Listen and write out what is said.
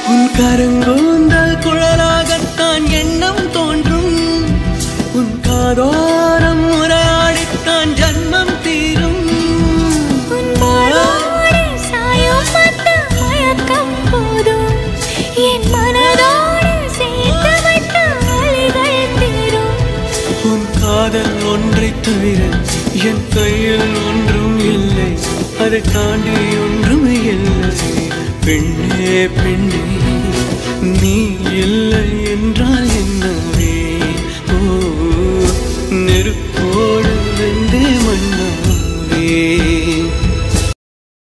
உன் கருங்கூந்தல் குழலாகத்தான் எண்ணம் தோன்றும் உன் காதோரம் உரையாடித்தான் ஜன்மம் தீரும் உன் மாரோடு சாயும் அந்த மயக்கம் போதும் என் மனதோடு சேர்த்து வைத்த அலைகள் தீரும் உன் காதல் ஒன்றை தவிர என் கையில் ஒன்றும் இல்லை அதை தாண்டி ஒன்றும் இல்லை பெண்ணே பெண்ணே நீ